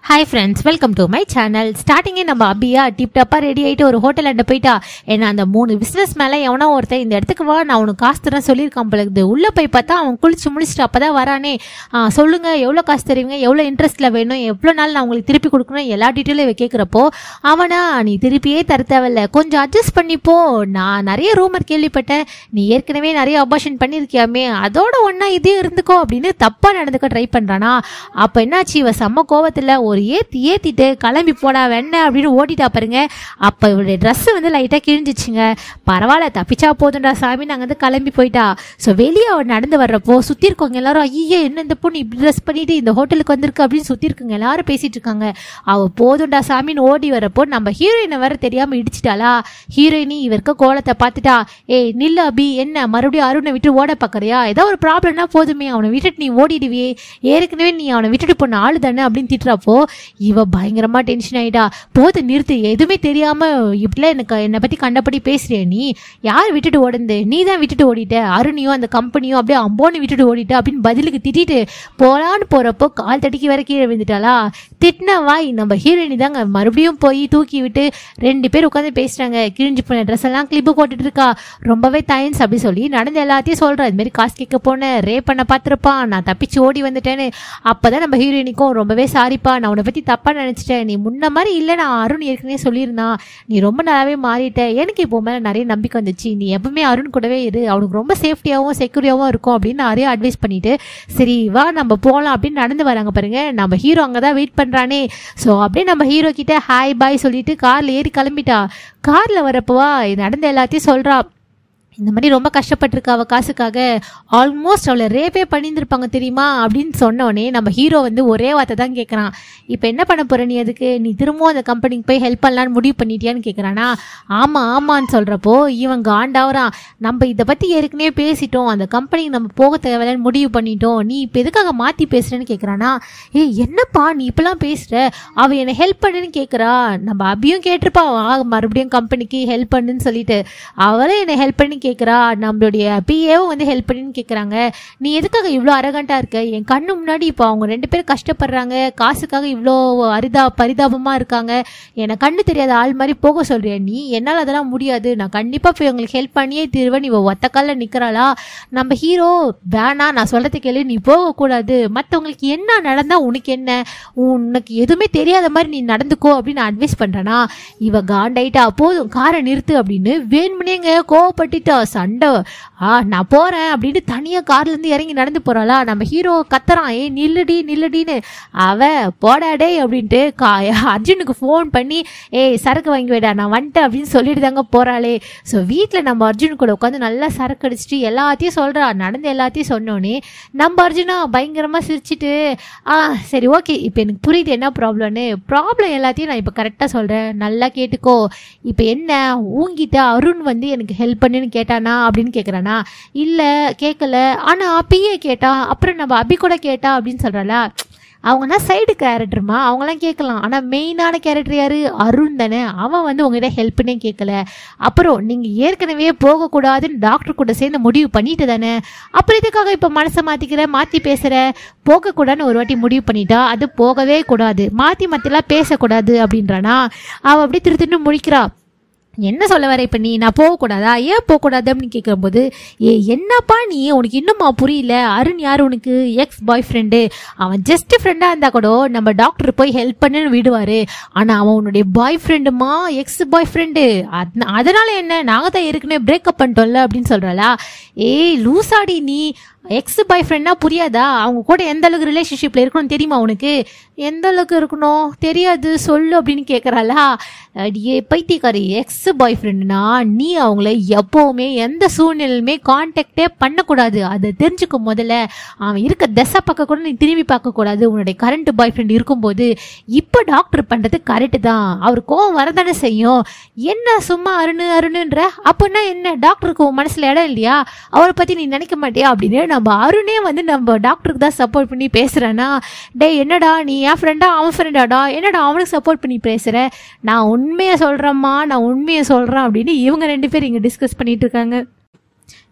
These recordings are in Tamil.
hi friends welcome to my channel ஸ்டார்டிங்கே நம்ம அபியா டிப் டப்பா ரெடி ஆகிட்டு ஒரு ஹோட்டல் அண்ட போயிட்டா ஏன்னா அந்த மூணு பிஸ்னஸ் மேலே எவனோ ஒருத்தன் இந்த இடத்துக்கு வா நான் உனக்கு காசு தரேன் சொல்லியிருக்கான் பழகுது உள்ளே போய் பார்த்தா அவன் குளிச்சு முடிச்சுட்டு அப்போ தான் வரானே ஆ, சொல்லுங்க எவ்வளோ காசு தருவீங்க எவ்வளோ இன்ட்ரெஸ்ட்டில் வேணும் எவ்வளோ நாள் நான் உங்களுக்கு திருப்பி கொடுக்கணும் எல்லா டீட்டெயிலும் இவ கேட்குறப்போ அவனா நீ திருப்பியே தர தேவையில்ல கொஞ்சம் அட்ஜஸ்ட் பண்ணிப்போ நான் நிறைய ரூமர் கேள்விப்பட்டேன் நீ ஏற்கனவே நிறைய அபார்ஷன் பண்ணியிருக்கியாமே அதோட ஒன்றா இதே இருந்துக்கோ அப்படின்னு தப்பாக நடந்துக்க ட்ரை பண்ணுறானா அப்போ என்னாச்சு இவ செம்ம கோவத்தில் ஒரு ஏத்தி ஏத்திட்டு கிளம்பி போடா வெண்ண அப்படின்னு ஓட்டிட்டா பாருங்க அப்போ இவருடைய ட்ரெஸ் வந்து லைட்டாக கிழிஞ்சிச்சுங்க பரவாயில்ல தப்பிச்சா போதும்டா சாமி நாங்கள் வந்து கிளம்பி போயிட்டா ஸோ வெளியே அவள் நடந்து வர்றப்போ சுற்றி இருக்கவங்க எல்லாரும் ஐயே என்ன இந்த பொண்ணு இப்படி ட்ரெஸ் பண்ணிட்டு இந்த ஹோட்டலுக்கு வந்திருக்கு அப்படின்னு சுற்றி இருக்கவங்க எல்லாரும் பேசிட்டு இருக்காங்க அவள் போதும்டா சாமின்னு ஓடி வரப்போ நம்ம ஹீரோயினை வேற தெரியாமல் இடிச்சிட்டாளா ஹீரோயினி இவருக்கு கோலத்தை பார்த்துட்டா ஏய் நில்லு அபி என்ன மறுபடியும் அருணை விட்டு ஓட பார்க்கறியா ஏதோ ஒரு ப்ராப்ளம்னா போதுமே அவனை விட்டுட்டு நீ ஓடிடுவியே ஏற்கனவே நீ அவனை விட்டுட்டு போன ஆளு தானே அப்படின்னு திட்டுறப்போ இவ பயங்கரமா டென்ஷன் ஆயிட்டா போது நிறுத்து எதுவுமே தெரியாம இப்படிலாம் எனக்கு என்னை பத்தி கண்டபடி பேசுறிய நீ யார் விட்டுட்டு ஓடுந்து நீ தான் விட்டுட்டு ஓடிட்ட அருணியும் அந்த கம்பெனியும் அப்படியே அம்போன்னு விட்டுட்டு ஓடிட்ட அப்படின்னு பதிலுக்கு திட்டிட்டு போலான்னு போறப்போ கால் தடிக்கி வர கீழே விழுந்துட்டாளா திட்டின வாய் நம்ம ஹீரோயினி தாங்க மறுபடியும் போய் தூக்கி விட்டு ரெண்டு பேர் உட்காந்து பேசுறாங்க கிழிஞ்சு போன ட்ரெஸ் எல்லாம் கிளிப்பு போட்டுட்டு இருக்கா ரொம்பவே தேங்க்ஸ் அப்படி சொல்லி நடந்த எல்லாத்தையும் சொல்றா இது மாதிரி காசு கேட்க போனேன் ரே பண்ண பார்த்துருப்பான் நான் தப்பிச்சு ஓடி வந்துட்டேன்னு அப்பதான் நம்ம ஹீரோயினிக்கும் ரொம்பவே சாரிப்பா நான் உன்னை பத்தி தப்பா நினைச்சிட்டேன் நீ முன்ன மாதிரி இல்லை நான் அருண் ஏற்கனவே சொல்லியிருந்தான் நீ ரொம்ப நல்லாவே மாறிட்ட எனக்கு இப்போ மேலே நிறைய நம்பிக்கை வந்துச்சு நீ எப்பவுமே அருண் கூடவே இரு அவனுக்கு ரொம்ப சேஃப்டியாகவும் செக்யூரியாகவும் இருக்கும் அப்படின்னு நிறைய அட்வைஸ் பண்ணிட்டு சரி வா நம்ம போகலாம் அப்படின்னு நடந்து வராங்க பாருங்க நம்ம ஹீரோ அங்கே தான் வெயிட் பண்ணுறானே ஸோ அப்படியே நம்ம ஹீரோ கிட்ட ஹாய் பாய் சொல்லிட்டு காரில் ஏறி கிளம்பிட்டா காரில் வரப்போவா நடந்த எல்லாத்தையும் சொல்கிறா இந்த மாதிரி ரொம்ப கஷ்டப்பட்டிருக்கா அவள் காசுக்காக ஆல்மோஸ்ட் அவளை ரேப்பே பண்ணியிருந்திருப்பாங்க தெரியுமா அப்படின்னு சொன்னோடனே நம்ம ஹீரோ வந்து ஒரே வார்த்தை தான் கேட்குறான் இப்போ என்ன பண்ண போற நீ அதுக்கு நீ திரும்பவும் அந்த கம்பெனிக்கு போய் ஹெல்ப் பண்ணலான்னு முடிவு பண்ணிட்டியான்னு கேட்குறானா ஆமாம் ஆமான்னு சொல்கிறப்போ இவன் காண்டாவறான் நம்ம இதை பற்றி ஏற்கனவே பேசிட்டோம் அந்த கம்பெனிக்கு நம்ம போக தேவையில்லன்னு முடிவு பண்ணிட்டோம் நீ இப்போ எதுக்காக மாற்றி பேசுகிறேன்னு கேட்குறானா ஏய் என்னப்பா நீ இப்பெல்லாம் பேசுகிற அவள் என்னை ஹெல்ப் பண்ணுன்னு கேட்குறா நம்ம அபியும் கேட்டிருப்பா வா மறுபடியும் கம்பெனிக்கு ஹெல்ப் பண்ணுன்னு சொல்லிட்டு அவளே என்னை ஹெல்ப் பண்ணி கேட்குறா நம்மளுடைய பிஏவும் வந்து ஹெல்ப் பண்ணின்னு கேட்குறாங்க நீ எதுக்காக இவ்வளோ அரகண்டாக இருக்க என் கண்ணு முன்னாடி இப்போ அவங்க ரெண்டு பேரும் கஷ்டப்படுறாங்க காசுக்காக இவ்வளோ அரிதா பரிதாபமாக இருக்காங்க எனக்கு கண்ணு தெரியாத ஆள் மாதிரி போக சொல்றியா நீ என்னால் அதெல்லாம் முடியாது நான் கண்டிப்பாக போய் உங்களுக்கு ஹெல்ப் பண்ணியே தீர்வேன் இவ ஒத்த காலில் நிற்கிறாளா நம்ம ஹீரோ வேணா நான் சொல்கிறத கேளு நீ போகக்கூடாது மற்றவங்களுக்கு என்ன நடந்தால் உனக்கு என்ன உனக்கு எதுவுமே தெரியாத மாதிரி நீ நடந்துக்கோ அப்படின்னு அட்வைஸ் பண்ணுறேனா இவ காண்டாயிட்டா போதும் காரை நிறுத்து அப்படின்னு வேணுமனேங்க கோவப்பட்டுட்டா சண்டை ஆ நான் போகிறேன் அப்படின்னு தனியாக கார்லேருந்து இறங்கி நடந்து போகிறாளா நம்ம ஹீரோ கத்துறான் ஏய் நில்லுடி நில்லுடின்னு அவ போடாடே அப்படின்ட்டு கா அர்ஜுனுக்கு ஃபோன் பண்ணி ஏய் சரக்கு வாங்கி வைடா நான் வந்துட்டேன் அப்படின்னு சொல்லிட்டு தாங்க போகிறாளே ஸோ வீட்டில் நம்ம அர்ஜுன் கூட உட்காந்து நல்லா சரக்கு அடிச்சிட்டு எல்லாத்தையும் சொல்கிறா நடந்த எல்லாத்தையும் சொன்னோன்னே நம்ம அர்ஜுனா பயங்கரமாக சிரிச்சிட்டு ஆ சரி ஓகே இப்போ எனக்கு புரியுது என்ன ப்ராப்ளம்னு ப்ராப்ளம் எல்லாத்தையும் நான் இப்போ கரெக்டாக சொல்கிறேன் நல்லா கேட்டுக்கோ இப்போ என்ன ஊங்கிட்ட அருண் வந்து எனக்கு ஹெல்ப் பண்ணுன்னு கேட்டானா அப்படின்னு கேட்குறானா இல்லை கேட்கல ஆனால் பிஏ கேட்டா அப்புறம் நம்ம அபி கூட கேட்டா அப்படின்னு சொல்கிறாளா அவங்கன்னா சைடு கேரக்டருமா அவங்களாம் கேட்கலாம் ஆனால் மெயினான கேரக்டர் யாரு அருண் தானே அவன் வந்து உங்ககிட்ட ஹெல்ப்னே கேட்கல அப்புறம் நீங்கள் ஏற்கனவே போகக்கூடாதுன்னு டாக்டர் கூட சேர்ந்து முடிவு பண்ணிட்டு தானே அப்புறம் இதுக்காக இப்போ மனசை மாற்றிக்கிற மாற்றி பேசுகிற போகக்கூடாதுன்னு ஒரு வாட்டி முடிவு பண்ணிட்டா அது போகவே கூடாது மாற்றி மாற்றிலாம் பேசக்கூடாது அப்படின்றானா அவள் அப்படியே திரு திருன்னு முழிக்கிறா என்ன சொல்ல வர இப்போ நீ நான் போகக்கூடாதா ஏன் போகக்கூடாது அப்படின்னு கேட்கும்போது ஏ என்னப்பா நீ உனக்கு இன்னுமா புரியல அருண் யார் உனக்கு எக்ஸ் பாய் ஃப்ரெண்டு அவன் ஜஸ்ட் ஃப்ரெண்டாக இருந்தால் கூட நம்ம டாக்டர் போய் ஹெல்ப் பண்ணுன்னு விடுவார் ஆனால் அவன் உன்னுடைய பாய் ஃப்ரெண்டுமா எக்ஸ் பாய் ஃப்ரெண்டு அதனால என்ன நாங்கள் தான் ஏற்கனவே பிரேக்கப் பண்ணிட்டோம்ல அப்படின்னு சொல்கிறாளா ஏய் லூசாடி நீ எக்ஸ் பாய் ஃப்ரெண்ட்னா புரியாதா அவங்க கூட எந்த அளவுக்கு ரிலேஷன்ஷிப்பில் இருக்கணும் தெரியுமா உனக்கு எந்த அளவுக்கு இருக்கணும் தெரியாது சொல்லு அப்படின்னு கேட்குறாளா அடியே பைத்தியக்காரி எக்ஸ் பாய் ஃப்ரெண்டுனா நீ அவங்கள எப்போவுமே எந்த சூழ்நிலையுமே கான்டாக்டே பண்ணக்கூடாது அதை தெரிஞ்சுக்க முதல்ல அவன் இருக்க திசை பார்க்க கூட நீ திரும்பி பார்க்கக்கூடாது உன்னுடைய கரண்ட் பாய் ஃப்ரெண்ட் இருக்கும்போது இப்போ டாக்டர் பண்ணுறது கரெக்டு தான் அவர் கோவம் வரதானே செய்யும் என்ன சும்மா அருணு அருணுன்ற அப்படின்னா என்ன டாக்டருக்கு உன் மனசில் இடம் இல்லையா அவரை பற்றி நீ நினைக்க மாட்டியா அப்படின்னு நம்ம அருணே வந்து நம்ம டாக்டருக்கு தான் சப்போர்ட் பண்ணி பேசுகிறேன்னா டேய் என்னடா நீ என் ஃப்ரெண்டா அவன் ஃப்ரெண்டாடா என்னடா அவனுக்கு சப்போர்ட் பண்ணி பேசுகிற நான் உண்மையை சொல்கிறேம்மா நான் உண்மையை சொல்கிறேன் அப்படின்னு இவங்க ரெண்டு பேர் இங்கே டிஸ்கஸ் பண்ணிட்டு இருக்காங்க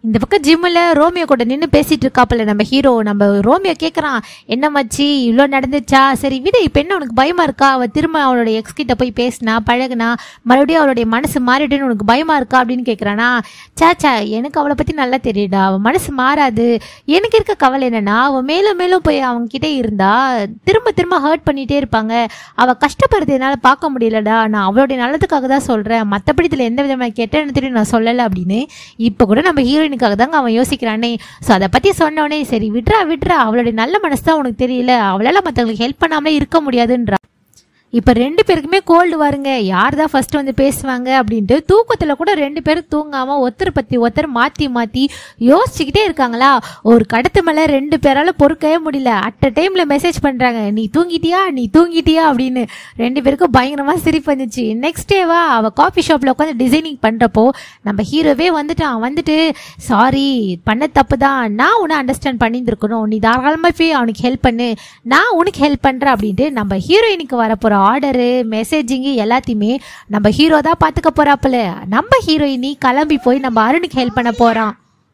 இந்த பக்கம் ஜிம்மில் ரோமியோ கூட நின்று பேசிட்டு இருக்காப்புல நம்ம ஹீரோ நம்ம ரோமியோ கேட்குறான் என்ன மச்சி இவ்வளோ நடந்துச்சா சரி விடு இப்போ என்ன உனக்கு பயமா இருக்கா அவள் திரும்ப அவளோட எக்ஸ் கிட்ட போய் பேசினா பழகுனா மறுபடியும் அவளுடைய மனசு மாறிடுன்னு உனக்கு பயமா இருக்கா அப்படின்னு கேட்குறானா சாச்சா எனக்கு அவளை பற்றி நல்லா தெரியுடா அவள் மனசு மாறாது எனக்கு இருக்க கவலை என்னன்னா அவள் மேலும் மேலும் போய் அவங்க கிட்டே இருந்தா திரும்ப திரும்ப ஹர்ட் பண்ணிட்டே இருப்பாங்க அவள் கஷ்டப்படுறது என்னால் பார்க்க முடியலடா நான் அவளுடைய நல்லதுக்காக தான் சொல்கிறேன் மற்றபடி இதில் எந்த விதமான கெட்ட எண்ணத்திலையும் நான் சொல்லலை அப்படின்னு இப்போ கூட நம்ம ஹீரோயினுக்காக தாங்க அவன் யோசிக்கிறானே ஸோ அதை பற்றி சொன்னோடனே சரி விட்றா விட்றா அவளுடைய நல்ல மனசு தான் உனக்கு தெரியல அவளால் மற்றவங்களுக்கு ஹெல்ப் பண்ணாமலே இருக்க முடியாதுன்றா இப்போ ரெண்டு பேருக்குமே கோல்டு வருங்க யார் தான் ஃபர்ஸ்ட் வந்து பேசுவாங்க அப்படின்ட்டு தூக்கத்தில் கூட ரெண்டு பேரும் தூங்காமல் ஒருத்தர் பற்றி ஒருத்தர் மாற்றி மாற்றி யோசிச்சுக்கிட்டே இருக்காங்களா ஒரு கடத்து மேலே ரெண்டு பேரால பொறுக்கவே முடியல அட் அ டைமில் மெசேஜ் பண்ணுறாங்க நீ தூங்கிட்டியா நீ தூங்கிட்டியா அப்படின்னு ரெண்டு பேருக்கும் பயங்கரமாக சிரிப்பு வந்துச்சு நெக்ஸ்ட் டேவா அவள் காஃபி ஷாப்பில் உட்காந்து டிசைனிங் பண்ணுறப்போ நம்ம ஹீரோவே வந்துட்டான் வந்துட்டு சாரி பண்ண தப்பு தான் நான் உன்னை அண்டர்ஸ்டாண்ட் பண்ணியிருந்துருக்கணும் நீ தாராளமாக போய் அவனுக்கு ஹெல்ப் பண்ணு நான் உனக்கு ஹெல்ப் பண்ணுறேன் அப்படின்ட்டு நம்ம ஹீரோயினுக்கு வரப்போகிற ஆர்டரு மெசேஜிங்கு எல்லாத்தையுமே நம்ம ஹீரோ தான் பார்த்துக்க போகிறாப்புல நம்ம ஹீரோயினி கிளம்பி போய் நம்ம அருணுக்கு ஹெல்ப் பண்ண போகிறான்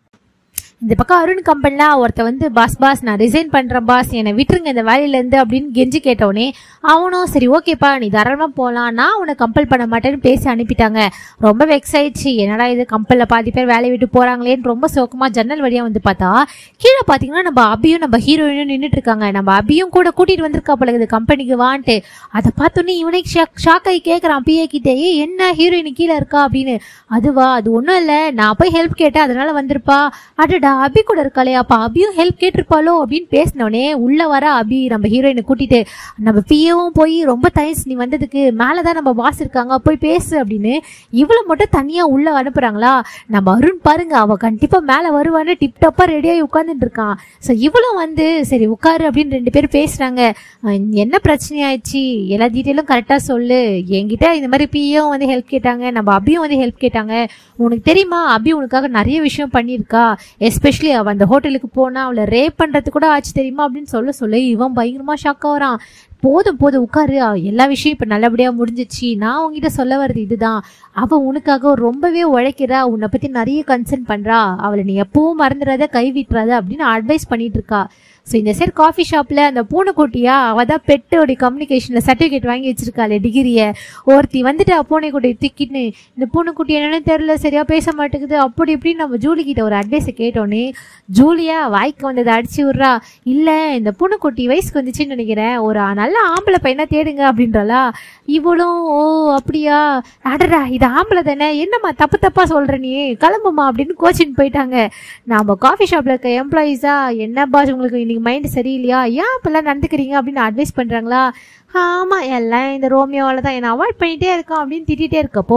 இந்த பக்கம் அருண் கம்பெனிலாம் ஒருத்த வந்து பாஸ் பாஸ் நான் ரிசைன் பண்ணுறேன் பாஸ் என்னை விட்டுருங்க இந்த வேலையிலேருந்து அப்படின்னு கெஞ்சி கேட்டோடனே அவனும் சரி ஓகேப்பா நீ தாராளமாக போகலாம் நான் உன்னை கம்பல் பண்ண மாட்டேன்னு பேசி அனுப்பிட்டாங்க ரொம்ப வெக்ஸ் ஆயிடுச்சு என்னடா இது கம்பெனில் பாதி பேர் வேலையை விட்டு போகிறாங்களேன்னு ரொம்ப சோகமாக ஜன்னல் வழியாக வந்து பார்த்தா கீழே பார்த்தீங்கன்னா நம்ம அபியும் நம்ம ஹீரோயினும் நின்றுட்டு இருக்காங்க நம்ம அபியும் கூட கூட்டிகிட்டு வந்திருக்கா போல இது கம்பெனிக்கு வான்ட்டு அதை பார்த்தோன்னே இவனே ஷாக் ஷாக் ஆகி கேட்குறான் பிஏ கிட்டே ஏ என்ன ஹீரோயின் கீழே இருக்கா அப்படின்னு அதுவா அது ஒன்றும் இல்லை நான் போய் ஹெல்ப் கேட்டேன் அதனால வந்திருப்பா அடடா அபி கூட இருக்காளே அப்ப அபியும் ஹெல்ப் கேட்டிருப்பாளோ அப்படின்னு பேசினோடனே உள்ள வர அபி நம்ம ஹீரோயினை கூட்டிட்டு நம்ம பிஏவும் போய் ரொம்ப தேங்க்ஸ் நீ வந்ததுக்கு மேலதான் நம்ம பாஸ் இருக்காங்க போய் பேசு அப்படின்னு இவளை மட்டும் தனியா உள்ள அனுப்புறாங்களா நம்ம அருண் பாருங்க அவ கண்டிப்பா மேல வருவான்னு டிப் டாப்பா ரெடியாகி உட்காந்துட்டு இருக்கான் ஸோ இவளும் வந்து சரி உட்காரு அப்படின்னு ரெண்டு பேரும் பேசுறாங்க அஹ் என்ன பிரச்சனை ஆயிடுச்சு எல்லா டீட்டெயிலும் கரெக்டா சொல்லு என்கிட்ட இந்த மாதிரி பிஏவும் வந்து ஹெல்ப் கேட்டாங்க நம்ம அபியும் வந்து ஹெல்ப் கேட்டாங்க உனக்கு தெரியுமா அபி உனக்காக நிறைய விஷயம் பண்ணியிருக்கா எஸ்பெஷலி அவள் அந்த ஹோட்டலுக்கு போனா அவளை ரேப் பண்றது கூட ஆச்சு தெரியுமா அப்படின்னு சொல்ல சொல்ல இவன் பயங்கரமா ஷாக் ஆகுறான் போதும் போதும் உட்காரு அவ எல்லா விஷயம் இப்போ நல்லபடியாக முடிஞ்சிச்சு நான் உங்ககிட்ட சொல்ல வர்றது இதுதான் அவள் உனக்காக ரொம்பவே உழைக்கிறா உன்னை பற்றி நிறைய கன்சர்ன் பண்ணுறா அவளை நீ எப்பவும் மறந்துடாத கை விட்டுறாத அப்படின்னு அட்வைஸ் பண்ணிட்டு இருக்கா ஸோ இந்த சைடு காஃபி ஷாப்பில் அந்த பூனைக்குட்டியா அவள் தான் பெட்டோடைய கம்யூனிகேஷனில் சர்டிஃபிகேட் வாங்கி வச்சிருக்காளே டிகிரியை ஒருத்தி வந்துட்டு பூனைக்குட்டியை திக்கின்னு இந்த பூனைக்குட்டி என்னன்னு தெரில சரியா பேச மாட்டேங்குது அப்படி இப்படின்னு நம்ம ஜூலி கிட்ட ஒரு அட்வைஸை கேட்டோன்னே ஜூலியா வாய்க்கு வந்ததை அடிச்சு விட்றா இல்லை இந்த பூனைக்குட்டி வயசுக்கு வந்துச்சுன்னு நினைக்கிறேன் ஒரு நல்ல ஆம்பளை பையனை தேடுங்க அப்படின்றாளா இவளும் ஓ அப்படியா அடடா இது ஆம்பளை தானே என்னம்மா தப்பு தப்பா சொல்ற நீ கிளம்புமா அப்படின்னு கோச்சின்னு போயிட்டாங்க நாம காஃபி ஷாப்ல இருக்க எம்ப்ளாயீஸா என்ன பாஸ் உங்களுக்கு இன்னைக்கு மைண்ட் சரியில்லையா ஏன் இப்பெல்லாம் நடந்துக்கிறீங்க அப்படின்னு அட்வைஸ் பண்றாங்களா ஆமா எல்லாம் இந்த ரோமியோவால தான் என்ன அவாய்ட் பண்ணிட்டே இருக்கான் அப்படின்னு திட்டிகிட்டே இருக்கப்போ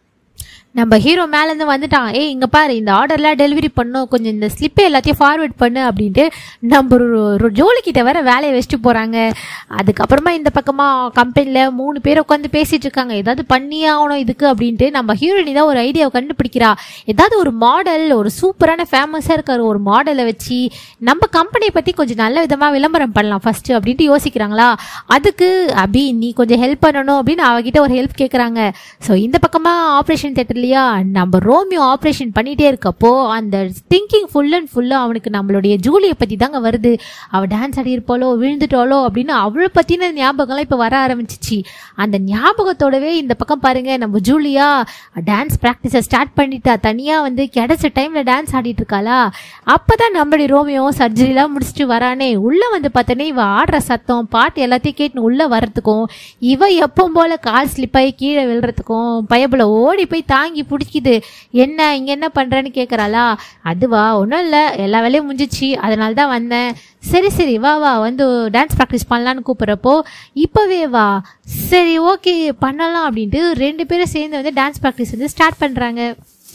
நம்ம ஹீரோ மேலேருந்து வந்துட்டான் ஏய் இங்கே பாரு இந்த ஆர்டர்லாம் டெலிவரி பண்ணும் கொஞ்சம் இந்த ஸ்லிப்பை எல்லாத்தையும் ஃபார்வேர்ட் பண்ணு அப்படின்ட்டு நம்ம ஒரு ஒரு ஜோலிக்கிட்ட வேற வேலையை வச்சுட்டு போகிறாங்க அதுக்கப்புறமா இந்த பக்கமாக கம்பெனியில் மூணு பேர் உட்காந்து பேசிட்டு இருக்காங்க ஏதாவது பண்ணியே ஆகணும் இதுக்கு அப்படின்ட்டு நம்ம ஹீரோயினி தான் ஒரு ஐடியாவை கண்டுபிடிக்கிறா ஏதாவது ஒரு மாடல் ஒரு சூப்பரான ஃபேமஸாக இருக்கிற ஒரு மாடலை வச்சு நம்ம கம்பெனியை பற்றி கொஞ்சம் நல்ல விதமாக விளம்பரம் பண்ணலாம் ஃபர்ஸ்ட் அப்படின்ட்டு யோசிக்கிறாங்களா அதுக்கு அபி நீ கொஞ்சம் ஹெல்ப் பண்ணணும் அப்படின்னு அவகிட்ட ஒரு ஹெல்ப் கேட்குறாங்க ஸோ இந்த பக்கமாக ஆப்ரேஷன் தேட்டர் இல்லையா நம்ம ரோமியோ ஆப்ரேஷன் பண்ணிட்டே இருக்கப்போ அந்த திங்கிங் ஃபுல் அண்ட் ஃபுல்லாக அவனுக்கு நம்மளுடைய ஜூலியை பற்றி தாங்க வருது அவள் டான்ஸ் ஆடியிருப்பாளோ விழுந்துட்டாளோ அப்படின்னு அவளை பற்றின ஞாபகம்லாம் இப்போ வர ஆரம்பிச்சிச்சு அந்த ஞாபகத்தோடவே இந்த பக்கம் பாருங்க நம்ம ஜூலியா டான்ஸ் ப்ராக்டிஸை ஸ்டார்ட் பண்ணிட்டா தனியாக வந்து கிடைச்ச டைமில் டான்ஸ் ஆடிட்டு இருக்காளா அப்போ தான் நம்மளுடைய ரோமியோ சர்ஜரிலாம் முடிச்சுட்டு வரானே உள்ளே வந்து பார்த்தோன்னே இவ ஆடுற சத்தம் பாட்டு எல்லாத்தையும் கேட்டு உள்ளே வர்றதுக்கும் இவ எப்பவும் போல கால் ஸ்லிப் ஆகி கீழே விழுறதுக்கும் பயபுல ஓடி போய் தாங்கி பிடிக்குது என்ன இங்க என்ன பண்றேன்னு கேக்குறாளா அதுவா ஒன்றும் இல்லை எல்லா வேலையும் முடிஞ்சிச்சு அதனால தான் வந்தேன் சரி சரி வா வா வந்து டான்ஸ் ப்ராக்டிஸ் பண்ணலான்னு கூப்பிட்றப்போ இப்போவே வா சரி ஓகே பண்ணலாம் அப்படின்ட்டு ரெண்டு பேரும் சேர்ந்து வந்து டான்ஸ் ப்ராக்டிஸ் வந்து ஸ்டார்ட் பண்ணுறாங்க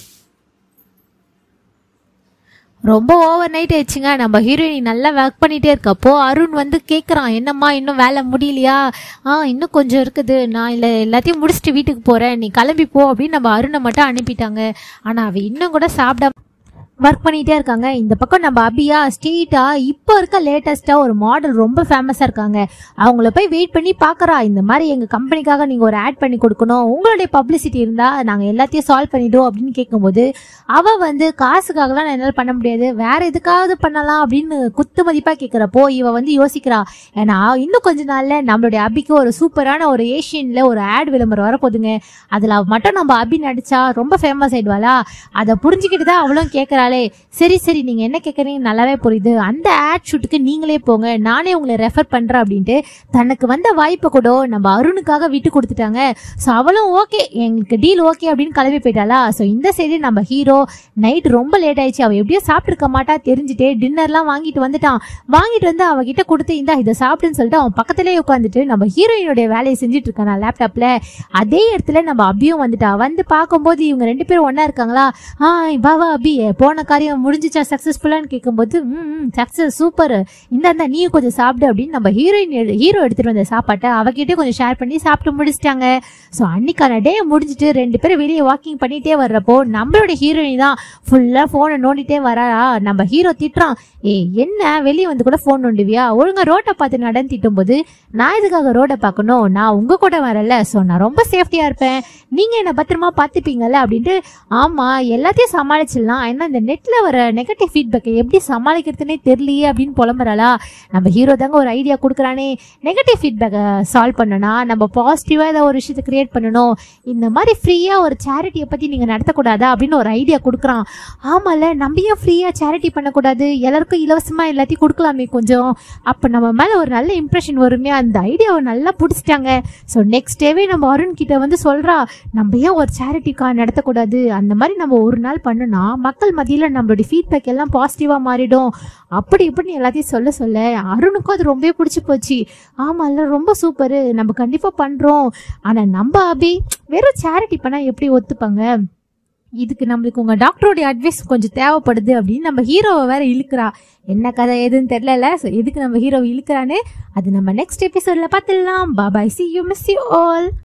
ரொம்ப ஓவர் நைட் ஆயிடுச்சுங்க நம்ம ஹீரோயின் நல்லா ஒர்க் பண்ணிட்டே இருக்கப்போ அருண் வந்து கேட்குறான் என்னம்மா இன்னும் வேலை முடியலையா ஆ இன்னும் கொஞ்சம் இருக்குது நான் இல்லை எல்லாத்தையும் முடிச்சுட்டு வீட்டுக்கு போகிறேன் நீ கிளம்பி போ அப்படின்னு நம்ம அருணை மட்டும் அனுப்பிட்டாங்க ஆனால் அவள் இன்னும் கூட சாப்பிடாம ஒர்க் பண்ணிட்டே இருக்காங்க இந்த பக்கம் நம்ம அபியா ஸ்ட்ரீட்டா இப்போ இருக்க லேட்டஸ்டா ஒரு மாடல் ரொம்ப ஃபேமஸா இருக்காங்க அவங்கள போய் வெயிட் பண்ணி பார்க்கறா இந்த மாதிரி எங்க கம்பெனிக்காக நீங்க ஒரு ஆட் பண்ணி கொடுக்கணும் உங்களுடைய பப்ளிசிட்டி இருந்தா நாங்க எல்லாத்தையும் சால்வ் பண்ணிடுவோம் அப்படின்னு கேட்கும்போது அவ வந்து காசுக்காகலாம் நான் என்னால பண்ண முடியாது வேற எதுக்காவது பண்ணலாம் அப்படின்னு குத்து மதிப்பா கேட்கிறப்போ இவ வந்து யோசிக்கிறா ஏன்னா இன்னும் கொஞ்ச நாள்ல நம்மளுடைய அபிக்கு ஒரு சூப்பரான ஒரு ஏஷியன்ல ஒரு ஆட் விளம்பரம் வரப்போகுதுங்க அதுல அவ மட்டும் நம்ம அபி நடிச்சா ரொம்ப ஃபேமஸ் ஆயிடுவாளா அதை புரிஞ்சுக்கிட்டு தான் அவளும் கேட்கறாளே சரி சரி நீங்க என்ன கேட்குறீங்க நல்லாவே புரியுது அந்த ஆட் ஷூட்டுக்கு நீங்களே போங்க நானே உங்களை ரெஃபர் பண்றேன் அப்படின்ட்டு தனக்கு வந்த வாய்ப்பை கூட நம்ம அருணுக்காக விட்டு கொடுத்துட்டாங்க ஸோ அவளும் ஓகே எங்களுக்கு டீல் ஓகே அப்படின்னு கிளம்பி போயிட்டாளா ஸோ இந்த சைடு நம்ம ஹீரோ நைட் ரொம்ப லேட் ஆயிடுச்சு அவ எப்படியோ சாப்பிட்டுருக்க மாட்டா தெரிஞ்சுட்டே டின்னர்லாம் வாங்கிட்டு வந்துட்டான் வாங்கிட்டு வந்து அவகிட்ட கொடுத்து இந்தா இதை சாப்பிடுன்னு சொல்லிட்டு அவன் பக்கத்துலேயே உட்காந்துட்டு நம்ம ஹீரோயினுடைய வேலையை செஞ்சுட்டு இருக்கான் லேப்டாப்ல அதே இடத்துல நம்ம அபியும் வந்துட்டா வந்து பார்க்கும்போது இவங்க ரெண்டு பேரும் ஒண்ணா இருக்காங்களா ஆ வா வா அபி போன காரியம் முடிஞ்சிச்சா சக்ஸஸ்ஃபுல்லான்னு கேட்கும்போது ம் சக்ஸஸ் சூப்பர் இந்த இந்த நீயும் கொஞ்சம் சாப்பிடு அப்படின்னு நம்ம ஹீரோயின் ஹீரோ எடுத்துட்டு வந்த சாப்பாட்டை அவகிட்டே கொஞ்சம் ஷேர் பண்ணி சாப்பிட்டு முடிச்சிட்டாங்க ஸோ அன்னைக்கான டே முடிஞ்சிட்டு ரெண்டு பேரும் வெளியே வாக்கிங் பண்ணிட்டே வர்றப்போ நம்மளோட ஹீரோயின் தான் ஃபுல்லாக ஃபோனை நோண்டிட்டே வரா நம்ம ஹீரோ திட்டுறான் ஏய் என்ன வெளியே வந்து கூட ஃபோன் நோண்டுவியா ஒழுங்கா ரோட்டை பார்த்து நடந்து திட்டும் போது நான் இதுக்காக ரோடை பார்க்கணும் நான் உங்க கூட வரல ஸோ நான் ரொம்ப சேஃப்டியா இருப்பேன் நீங்க என்ன பத்திரமா பார்த்துப்பீங்கல்ல அப்படின்ட்டு ஆமா எல்லாத்தையும் சமாளிச்சிடலாம் ஏன்னா இந்த நெட்ல வர நெகட்டிவ் ஃபீட்பேக்கை எப்படி சமாளிக்கிறதுனே தெரியலையே அப்படின்னு புலம்புறாளா நம்ம ஹீரோ தாங்க ஒரு ஐடியா கொடுக்குறானே நெகட்டிவ் ஃபீட்பேக்கை சால்வ் பண்ணனா நம்ம பாசிட்டிவாக ஏதாவது ஒரு விஷயத்தை கிரியேட் பண்ணணும் இந்த மாதிரி ஃப்ரீயாக ஒரு சேரிட்டியை பற்றி நீங்கள் நடத்தக்கூடாதா அப்படின்னு ஒரு ஐடியா கொடுக்குறான் ஆமாம்ல நம்ம ஏன் ஃப்ரீயாக சேரிட்டி பண்ணக்கூடாது எல்லாருக்கும் இலவசமாக எல்லாத்தையும் கொடுக்கலாமே கொஞ்சம் அப்போ நம்ம மேலே ஒரு நல்ல இம்ப்ரெஷன் வருமே அந்த ஐடியாவை நல்லா பிடிச்சிட்டாங்க ஸோ நெக்ஸ்ட் டேவே நம்ம அருண் கிட்ட வந்து சொல்கிறா நம்ம ஏன் ஒரு சேரிட்டிக்கா நடத்தக்கூடாது அந்த மாதிரி நம்ம ஒரு நாள் பண்ணுனா மக்கள் மத்தியில் நம்மளுடைய ஃபீட்பேக் எல்லாம் பாசிட்டிவாக மாறிடும் அப்படி இப்படின்னு எல்லாத்தையும் சொல்ல சொல்ல அருணுக்கும் அது ரொம்பவே பிடிச்சி போச்சு ஆமாம்ல ரொம்ப சூப்பரு நம்ம கண்டிப்பாக பண்ணுறோம் ஆனால் நம்ம அபி வெறும் சேரிட்டி பண்ணால் எப்படி ஒத்துப்பாங்க இதுக்கு நம்மளுக்கு உங்கள் டாக்டரோடைய அட்வைஸ் கொஞ்சம் தேவைப்படுது அப்படின்னு நம்ம ஹீரோவை வேற இழுக்கிறா என்ன கதை எதுன்னு தெரியல ஸோ எதுக்கு நம்ம ஹீரோவை இழுக்கிறான்னு அது நம்ம நெக்ஸ்ட் எபிசோடில் பார்த்துடலாம் bye bye see you miss you all